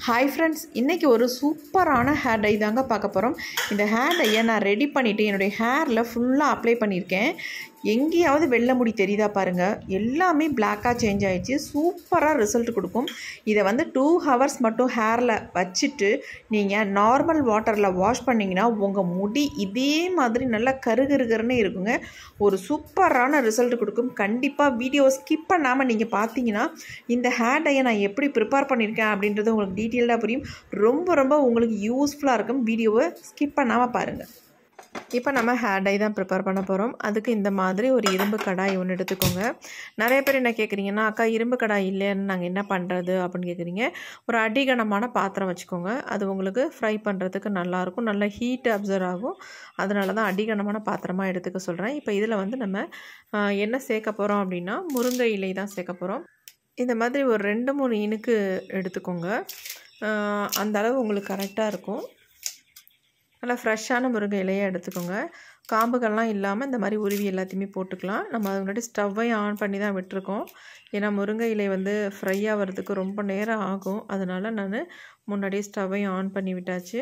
hi friends இன்றைக்கி ஒரு சூப்பரான ஹேர் டை தாங்க பார்க்க போகிறோம் இந்த ஹேர் டையை நான் ரெடி பண்ணிவிட்டு என்னுடைய ஹேரில் ஃபுல்லாக அப்ளை பண்ணியிருக்கேன் எங்கேயாவது வெள்ளை முடி தெரியுதா பாருங்கள் எல்லாமே பிளாக்காக சேஞ்ச் ஆகிடுச்சு சூப்பராக ரிசல்ட் கொடுக்கும் இதை வந்து டூ ஹவர்ஸ் மட்டும் ஹேரில் வச்சுட்டு நீங்கள் நார்மல் வாட்டரில் வாஷ் பண்ணிங்கன்னா உங்கள் முடி இதே மாதிரி நல்லா கருகருகருன்னு இருக்குங்க ஒரு சூப்பரான ரிசல்ட் கொடுக்கும் கண்டிப்பாக வீடியோ ஸ்கிப் பண்ணாமல் நீங்கள் பார்த்தீங்கன்னா இந்த ஹேர் டையை நான் எப்படி ப்ரிப்பேர் பண்ணியிருக்கேன் அப்படின்றது உங்களுக்கு டீட்டெயில்டாக புரியும் ரொம்ப ரொம்ப உங்களுக்கு யூஸ்ஃபுல்லாக இருக்கும் வீடியோவை ஸ்கிப் பண்ணாமல் பாருங்கள் இப்போ நம்ம ஹேர் டை தான் ப்ரிப்பேர் பண்ண போகிறோம் அதுக்கு இந்த மாதிரி ஒரு இரும்பு கடாய் ஒன்று எடுத்துக்கோங்க நிறைய பேர் என்ன கேட்குறீங்கன்னா அக்கா இரும்பு கடாய் இல்லைன்னு நாங்கள் என்ன பண்ணுறது அப்படின்னு கேட்குறீங்க ஒரு அடிகனமான பாத்திரம் வச்சுக்கோங்க அது உங்களுக்கு ஃப்ரை பண்ணுறதுக்கு நல்லாயிருக்கும் நல்லா ஹீட் அப்சர்வ் ஆகும் அதனால தான் அடிகனமான பாத்திரமாக எடுத்துக்க சொல்கிறேன் இப்போ இதில் வந்து நம்ம என்ன சேர்க்க போகிறோம் அப்படின்னா முருங்கை இலை தான் சேர்க்க போகிறோம் இந்த மாதிரி ஒரு ரெண்டு மூணு இனுக்கு எடுத்துக்கோங்க அந்த அளவு உங்களுக்கு கரெக்டாக இருக்கும் நல்லா ஃப்ரெஷ்ஷான முருங்கை இலையை எடுத்துக்கோங்க காம்புகள்லாம் இல்லாமல் இந்த மாதிரி உருவி எல்லாத்தையுமே போட்டுக்கலாம் நம்ம அது முன்னாடி ஸ்டவ்வையும் ஆன் பண்ணி தான் விட்டுருக்கோம் ஏன்னா முருங்கை இலை வந்து ஃப்ரை ஆகிறதுக்கு ரொம்ப நேரம் ஆகும் அதனால் நான் முன்னாடியே ஸ்டவ்வையும் ஆன் பண்ணி விட்டாச்சு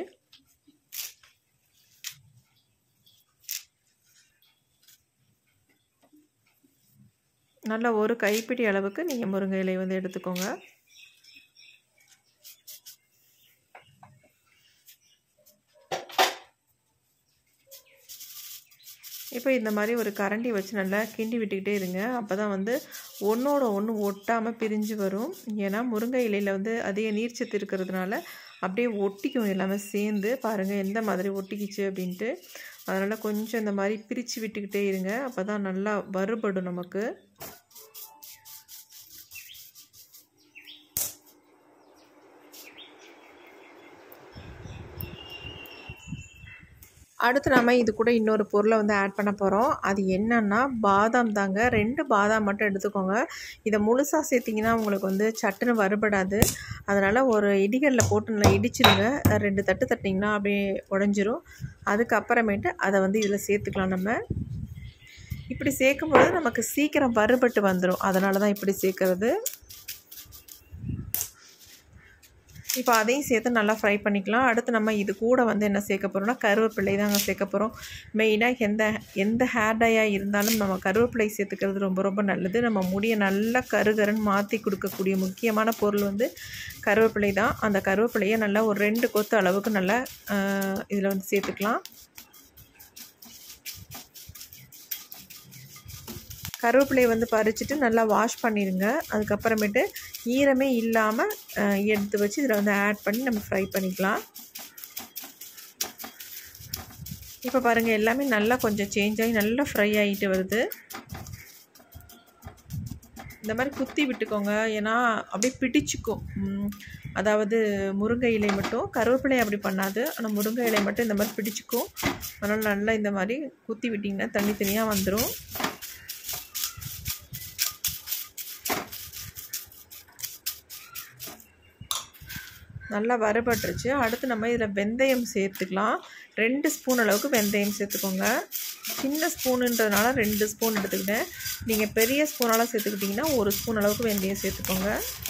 நல்லா ஒரு கைப்பிடி அளவுக்கு நீங்கள் முருங்கை இலை வந்து எடுத்துக்கோங்க இப்போ இந்த மாதிரி ஒரு கரண்டி வச்சு நல்லா கிண்டி விட்டுக்கிட்டே இருங்க அப்போ தான் வந்து ஒன்றோட ஒன்று ஒட்டாமல் பிரிஞ்சு வரும் ஏன்னா முருங்கை இலையில் வந்து அதிக நீர்ச்சத்து இருக்கிறதுனால அப்படியே ஒட்டிக்கும் எல்லாமே சேர்ந்து பாருங்கள் எந்த மாதிரி ஒட்டிக்கிச்சு அப்படின்ட்டு அதனால் கொஞ்சம் இந்த மாதிரி பிரித்து விட்டுக்கிட்டே இருங்க அப்போ தான் நல்லா வறுபடும் நமக்கு அடுத்து நம்ம இது கூட இன்னொரு பொருளை வந்து ஆட் பண்ண போகிறோம் அது என்னன்னா பாதாம் தாங்க ரெண்டு பாதாம் மட்டும் எடுத்துக்கோங்க இதை முழுசாக சேர்த்திங்கன்னா உங்களுக்கு வந்து சட்டுன்னு வறுபடாது அதனால் ஒரு இடிகளில் போட்டு நல்லா இடிச்சிருங்க ரெண்டு தட்டு தட்டிங்கன்னா அப்படியே உடஞ்சிரும் அதுக்கப்புறமேட்டு அதை வந்து இதில் சேர்த்துக்கலாம் நம்ம இப்படி சேர்க்கும்போது நமக்கு சீக்கிரம் வறுபட்டு வந்துடும் அதனால தான் இப்படி சேர்க்குறது இப்போ அதையும் சேர்த்து நல்லா ஃப்ரை பண்ணிக்கலாம் அடுத்து நம்ம இது கூட வந்து என்ன சேர்க்க போகிறோம்னா கருவேப்பிள்ளை தாங்க சேர்க்க போகிறோம் மெயினாக எந்த எந்த ஹேர் டையாக இருந்தாலும் நம்ம கருவேப்பிலை சேர்த்துக்கிறது ரொம்ப ரொம்ப நல்லது நம்ம முடியை நல்லா கருகருன்னு மாற்றி கொடுக்கக்கூடிய முக்கியமான பொருள் வந்து கருவேப்பிலை தான் அந்த கருவேப்பிலையை நல்லா ஒரு ரெண்டு கொத்து அளவுக்கு நல்லா இதில் வந்து சேர்த்துக்கலாம் கருவேப்பிலையை வந்து பறிச்சுட்டு நல்லா வாஷ் பண்ணிடுங்க அதுக்கப்புறமேட்டு ஈரமே இல்லாமல் எடுத்து வச்சு இதில் வந்து ஆட் பண்ணி நம்ம ஃப்ரை பண்ணிக்கலாம் இப்போ பாருங்கள் எல்லாமே நல்லா கொஞ்சம் சேஞ்ச் ஆகி நல்லா ஃப்ரை ஆகிட்டு வருது இந்த மாதிரி குத்தி விட்டுக்கோங்க ஏன்னா அப்படியே பிடிச்சிக்கும் அதாவது முருங்கை இலை மட்டும் கருவேப்பிலை அப்படி பண்ணாது ஆனால் முருங்கை இலை மட்டும் இந்த மாதிரி பிடிச்சிக்கும் அதனால் நல்லா இந்த மாதிரி குத்தி விட்டிங்கன்னா தனித்தனியாக வந்துடும் நல்லா வறுபட்டுருச்சு அடுத்து நம்ம இதில் வெந்தயம் சேர்த்துக்கலாம் ரெண்டு ஸ்பூன் அளவுக்கு வெந்தயம் சேர்த்துக்கோங்க சின்ன ஸ்பூனுன்றதுனால ரெண்டு ஸ்பூன் எடுத்துக்கிட்டேன் நீங்கள் பெரிய ஸ்பூனால் சேர்த்துக்கிட்டிங்கன்னா ஒரு ஸ்பூன் அளவுக்கு வெந்தயம் சேர்த்துக்கோங்க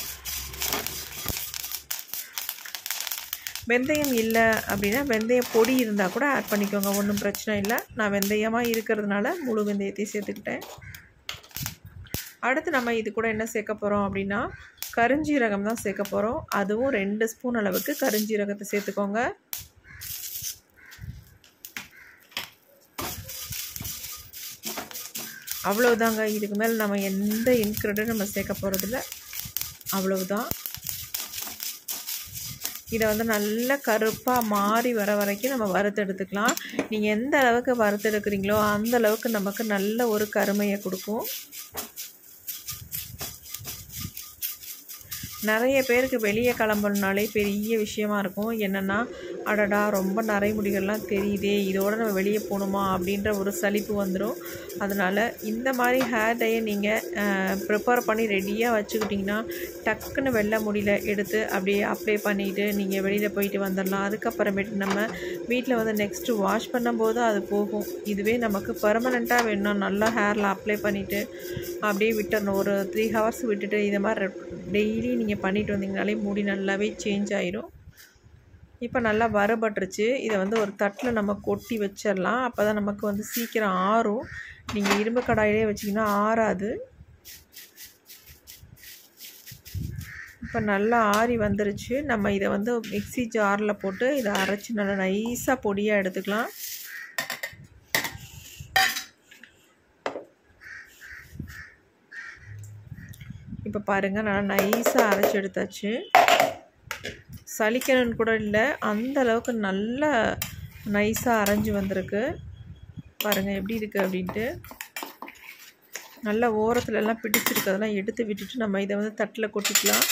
வெந்தயம் இல்லை அப்படின்னா வெந்தய பொடி இருந்தால் கூட ஆட் பண்ணிக்கோங்க ஒன்றும் பிரச்சனை இல்லை நான் வெந்தயமாக இருக்கிறதுனால முழு வெந்தயத்தையும் சேர்த்துக்கிட்டேன் அடுத்து நம்ம இது கூட என்ன சேர்க்க போகிறோம் அப்படின்னா கருஞ்சீரகம் தான் சேர்க்க போகிறோம் அதுவும் ரெண்டு ஸ்பூன் அளவுக்கு கருஞ்சீரகத்தை சேர்த்துக்கோங்க அவ்வளவுதாங்க இதுக்கு மேலே நம்ம எந்த இன்க்ரீடியும் நம்ம சேர்க்க போகிறதில்ல அவ்வளவுதான் இதை வந்து நல்லா கருப்பாக மாறி வர வரைக்கும் நம்ம வறுத்தெடுத்துக்கலாம் நீங்கள் எந்த அளவுக்கு வறுத்தெடுக்கிறீங்களோ அந்த அளவுக்கு நமக்கு நல்ல ஒரு கருமையை கொடுக்கும் நிறைய பேருக்கு வெளியே கிளம்புனாலே பெரிய விஷயமா இருக்கும் என்னென்னா அடடா ரொம்ப நரைமுடிகள்லாம் தெரியுதே இதோட நம்ம வெளியே போகணுமா அப்படின்ற ஒரு சலிப்பு வந்துடும் அதனால் இந்த மாதிரி ஹேர் டையை நீங்கள் ப்ரிப்பேர் பண்ணி ரெடியாக வச்சுக்கிட்டிங்கன்னா டக்குன்னு வெள்ளை முடியல எடுத்து அப்படியே அப்ளை பண்ணிவிட்டு நீங்கள் வெளியில் போயிட்டு வந்துடலாம் அதுக்கப்புறமேட்டு நம்ம வீட்டில் வந்து நெக்ஸ்ட்டு வாஷ் பண்ணும்போது அது போகும் இதுவே நமக்கு பர்மனெண்ட்டாக வேணும்னா நல்லா ஹேரில் அப்ளை பண்ணிவிட்டு அப்படியே விட்டுறணும் ஒரு த்ரீ ஹவர்ஸ் விட்டுட்டு இதை மாதிரி டெய்லி நீங்கள் நீங்கள் பண்ணிட்டு வந்தீங்கனாலே முடி நல்லாவே சேஞ்ச் ஆயிரும் இப்போ நல்லா வறுபட்டுருச்சு இதை வந்து ஒரு தட்டில் நம்ம கொட்டி வச்சிடலாம் அப்போ தான் நமக்கு வந்து சீக்கிரம் ஆறும் நீங்கள் இரும்பு கடாயிலே வச்சிங்கன்னா ஆறாது இப்போ நல்லா ஆறி வந்துருச்சு நம்ம இதை வந்து மிக்ஸி ஜாரில் போட்டு இதை அரைச்சி நல்லா நைஸாக பொடியாக எடுத்துக்கலாம் இப்போ பாருங்கள் நல்லா நைஸாக அரைச்சி எடுத்தாச்சு சலிக்கணும்னு கூட இல்லை அந்த அளவுக்கு நல்ல நைஸாக அரைஞ்சி வந்திருக்கு பாருங்கள் எப்படி இருக்குது அப்படின்ட்டு நல்லா ஓரத்துல எல்லாம் பிடிச்சிருக்கு அதெல்லாம் எடுத்து விட்டுட்டு நம்ம இதை வந்து தட்டில் கொட்டிக்கலாம்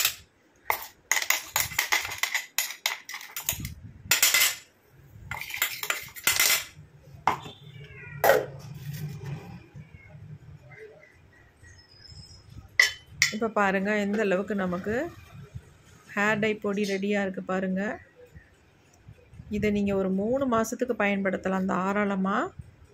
இப்போ பாருங்கள் எந்த அளவுக்கு நமக்கு ஹேர் டை பொடி ரெடியாக இருக்குது பாருங்கள் இதை நீங்கள் ஒரு மூணு மாதத்துக்கு பயன்படுத்தலாம் தாராளமாக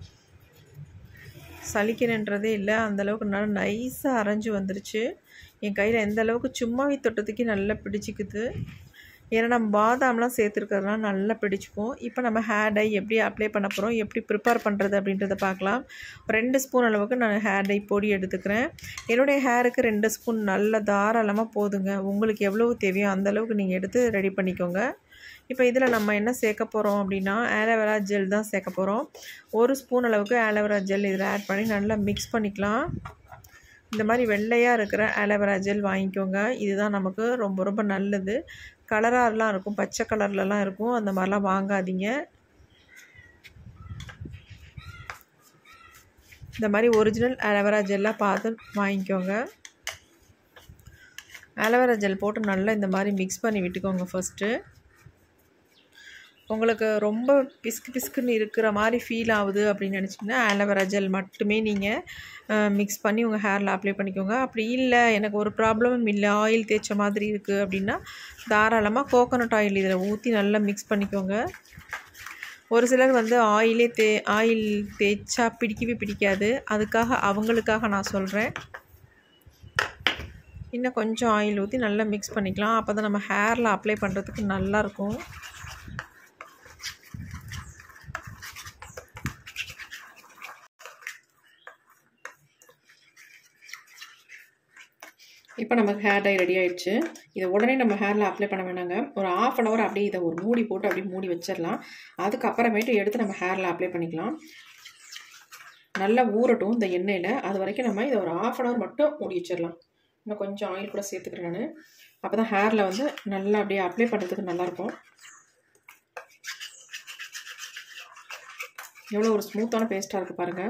சலிக்கணுன்றதே இல்லை அந்தளவுக்கு நல்லா நைஸாக அரைஞ்சு வந்துருச்சு என் கையில் எந்த அளவுக்கு சும்மாவே தொட்டத்துக்கே நல்லா பிடிச்சிக்குது ஏன்னா நம்ம பாதாம்லாம் சேர்த்துருக்கறதுனால நல்லா பிடிச்சிக்கும் இப்போ நம்ம ஹேர் டை எப்படி அப்ளை பண்ண போகிறோம் எப்படி ப்ரிப்பேர் பண்ணுறது அப்படின்றத பார்க்கலாம் ரெண்டு ஸ்பூன் அளவுக்கு நான் ஹேர் டை பொடி எடுத்துக்கிறேன் என்னுடைய ஹேருக்கு ரெண்டு ஸ்பூன் நல்ல தாராளமாக போதுங்க உங்களுக்கு எவ்வளவு தேவையோ அந்த அளவுக்கு நீங்கள் எடுத்து ரெடி பண்ணிக்கோங்க இப்போ இதில் நம்ம என்ன சேர்க்க போகிறோம் அப்படின்னா ஆலோவேரா ஜெல் தான் சேர்க்க போகிறோம் ஒரு ஸ்பூன் அளவுக்கு ஆலோவேரா ஜெல் இதில் ஆட் பண்ணி நல்லா மிக்ஸ் பண்ணிக்கலாம் இந்த மாதிரி வெள்ளையாக இருக்கிற ஆலோவேரா ஜெல் வாங்கிக்கோங்க இதுதான் நமக்கு ரொம்ப ரொம்ப நல்லது கலராகலாம் இருக்கும் பச்சை கலர்லலாம் இருக்கும் அந்த மாதிரிலாம் வாங்காதீங்க இந்த மாதிரி ஒரிஜினல் ஆலோவேரா ஜெல்லாக பார்த்து வாங்கிக்கோங்க ஆலோவேரா ஜெல் போட்டு நல்லா இந்த மாதிரி மிக்ஸ் பண்ணி விட்டுக்கோங்க ஃபஸ்ட்டு உங்களுக்கு ரொம்ப பிஸ்கு பிஸ்குன்னு இருக்கிற மாதிரி ஃபீல் ஆகுது அப்படின்னு நினச்சிங்கன்னா ஆலோவேரா ஜெல் மட்டுமே நீங்கள் மிக்ஸ் பண்ணி உங்கள் ஹேரில் அப்ளை பண்ணிக்கோங்க அப்படி இல்லை எனக்கு ஒரு ப்ராப்ளமும் இல்லை ஆயில் தேய்ச்ச மாதிரி இருக்குது அப்படின்னா தாராளமாக கோகோனட் ஆயில் இதில் ஊற்றி நல்லா மிக்ஸ் பண்ணிக்கோங்க ஒரு சிலர் வந்து ஆயிலே தே ஆயில் தேய்ச்சா பிடிக்கவே பிடிக்காது அதுக்காக அவங்களுக்காக நான் சொல்கிறேன் இன்னும் கொஞ்சம் ஆயில் ஊற்றி நல்லா மிக்ஸ் பண்ணிக்கலாம் அப்போ தான் நம்ம ஹேரில் அப்ளை பண்ணுறதுக்கு நல்லாயிருக்கும் இப்போ நமக்கு ஹேர் டை ரெடி ஆயிடுச்சு இதை உடனே நம்ம ஹேரில் அப்ளை பண்ண வேணாங்க ஒரு ஆஃப் அன் ஹவர் அப்படியே இதை ஒரு மூடி போட்டு அப்படியே மூடி வச்சிடலாம் அதுக்கப்புறமேட்டு எடுத்து நம்ம ஹேரில் அப்ளை பண்ணிக்கலாம் நல்லா ஊறட்டும் இந்த எண்ணெயில் அது வரைக்கும் நம்ம இதை ஒரு ஆஃப் அன் ஹவர் மட்டும் மூடி வச்சிடலாம் இன்னும் கொஞ்சம் ஆயில் கூட சேர்த்துக்கிறேன் நான் அப்போ தான் ஹேரில் வந்து நல்லா அப்படியே அப்ளை பண்ணுறதுக்கு நல்லாயிருக்கும் எவ்வளோ ஒரு ஸ்மூத்தான பேஸ்ட்டாக இருக்குது பாருங்கள்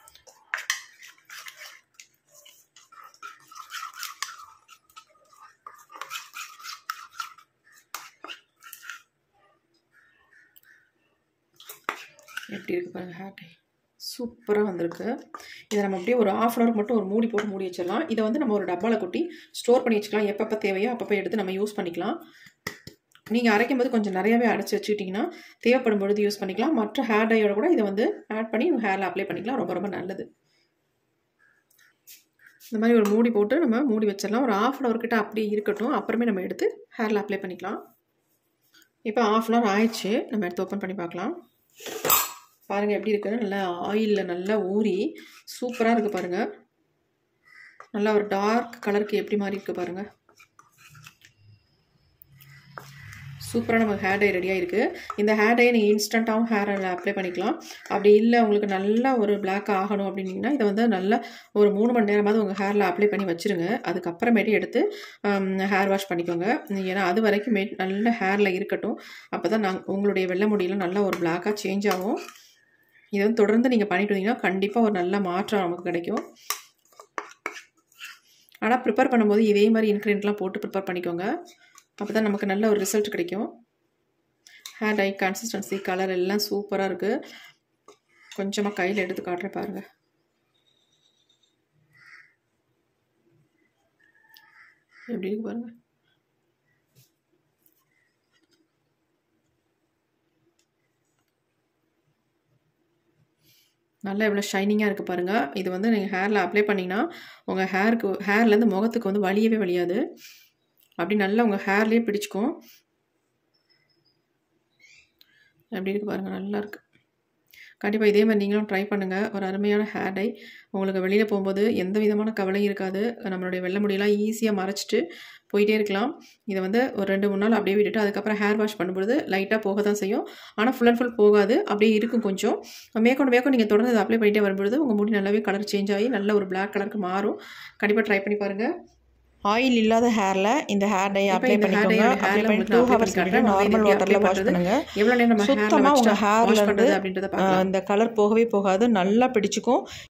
எப்படி இருக்குது பாருங்கள் ஹேர் டை சூப்பராக வந்திருக்கு இதை நம்ம அப்படியே ஒரு ஆஃப் அன் ஹவர் மட்டும் ஒரு மூடி போட்டு மூடி வச்சிடலாம் இதை வந்து நம்ம ஒரு டப்பாவில் கொட்டி ஸ்டோர் பண்ணி வச்சுக்கலாம் எப்பப்போ தேவையோ அப்பப்போ எடுத்து நம்ம யூஸ் பண்ணிக்கலாம் நீங்கள் அரைக்கும் போது கொஞ்சம் நிறையாவே அரைச்சி வச்சுக்கிட்டிங்கன்னா தேவைப்படும் பொழுது யூஸ் பண்ணிக்கலாம் மற்ற ஹேர் டையோட கூட இதை வந்து ஆட் பண்ணி உங்கள் ஹேரில் அப்ளை பண்ணிக்கலாம் ரொம்ப ரொம்ப நல்லது இந்த மாதிரி ஒரு மூடி போட்டு நம்ம மூடி வச்சிடலாம் ஒரு ஆஃப் அன் ஹவர் கிட்ட அப்படியே இருக்கட்டும் அப்புறமே நம்ம எடுத்து ஹேரில் அப்ளை பண்ணிக்கலாம் இப்போ ஆஃப் அன் ஹவர் ஆயிடுச்சு நம்ம எடுத்து ஓப்பன் பண்ணி பார்க்கலாம் பாருங்கள் எப்படி இருக்குன்னு நல்லா ஆயிலில் நல்லா ஊறி சூப்பராக இருக்குது பாருங்கள் நல்லா ஒரு டார்க் கலருக்கு எப்படி மாதிரி இருக்குது பாருங்கள் சூப்பராக நமக்கு ஹேர் டை ரெடியாக இருக்குது இந்த ஹேர் டையை நீங்கள் இன்ஸ்டண்ட்டாகவும் ஹேரில் அப்ளை பண்ணிக்கலாம் அப்படி இல்லை உங்களுக்கு நல்லா ஒரு பிளாக் ஆகணும் அப்படின்னீங்கன்னா இதை வந்து நல்லா ஒரு மூணு மணி நேரமாவது உங்கள் ஹேரில் அப்ளை பண்ணி வச்சுருங்க அதுக்கப்புறமேட்டு எடுத்து ஹேர் வாஷ் பண்ணிக்கோங்க ஏன்னா அது வரைக்கும் மே நல்ல ஹேரில் இருக்கட்டும் அப்போ தான் நாங்கள் உங்களுடைய வெள்ளை முடியெல்லாம் நல்லா ஒரு பிளாக்காக சேஞ்ச் ஆகும் இதை வந்து தொடர்ந்து நீங்கள் பண்ணிட்டு வந்தீங்கன்னா கண்டிப்பாக ஒரு நல்ல மாற்றம் நமக்கு கிடைக்கும் ஆனால் ப்ரிப்பேர் பண்ணும்போது இதே மாதிரி இன்க்ரீடியன்ட்லாம் போட்டு ப்ரிப்பேர் பண்ணிக்கோங்க அப்போ தான் நமக்கு நல்ல ஒரு ரிசல்ட் கிடைக்கும் ஹேர் டை கன்சிஸ்டன்சி கலர் எல்லாம் சூப்பராக இருக்குது கொஞ்சமாக கையில் எடுத்து காட்டுறேன் பாருங்கள் எப்படி இருக்கு பாருங்கள் நல்லா எவ்வளோ ஷைனிங்காக இருக்குது பாருங்கள் இது வந்து நீங்கள் ஹேரில் அப்ளை பண்ணிங்கன்னா உங்கள் ஹேருக்கு ஹேர்லேருந்து முகத்துக்கு வந்து வலியவே வலியாது அப்படி நல்லா உங்கள் ஹேர்லேயே பிடிச்சிக்கும் எப்படி இருக்குது பாருங்கள் நல்லா இருக்குது கண்டிப்பாக இதே மாதிரி நீங்களும் ட்ரை பண்ணுங்கள் ஒரு அருமையான ஹேர் டை உங்களுக்கு வெளியில் போகும்போது எந்த விதமான கவலையும் இருக்காது நம்மளுடைய வெள்ளை முடியெல்லாம் ஈஸியாக மறைச்சிட்டு போயிட்டே இருக்கலாம் இதை வந்து ஒரு ரெண்டு மூணு நாள் அப்படியே விட்டுட்டு அதுக்கப்புறம் ஹேர் வாஷ் பண்ணும்பொழுது லைட்டாக போக தான் செய்யும் ஆனால் ஃபுல் அண்ட் ஃபுல் போகாது அப்படியே இருக்கும் கொஞ்சம் மேற்கொண்டு மேற்கொண்டு நீங்கள் தொடர்ந்து அப்ளை பண்ணிகிட்டே வரும்பொழுது உங்கள் முடி நல்லாவே கலர் சேஞ்ச் ஆகி நல்ல ஒரு பிளாக் கலருக்கு மாறும் கண்டிப்பாக ட்ரை பண்ணி பாருங்கள் ஆயில் இல்லாத ஹேரில் இந்த ஹேர் டை அப்ளை பண்ணிக்கோங்க அப்ளை பண்ணி டூ ஹவர்ஸ் விட்டு நார்மல் வாட்டரில் வாஷ் பண்ணுங்க எவ்வளோ நேரம் நம்ம சுத்தமாக உங்கள் ஹேரில் இருந்து அப்படின்றத இந்த கலர் போகவே போகாது நல்லா பிடிச்சிக்கும்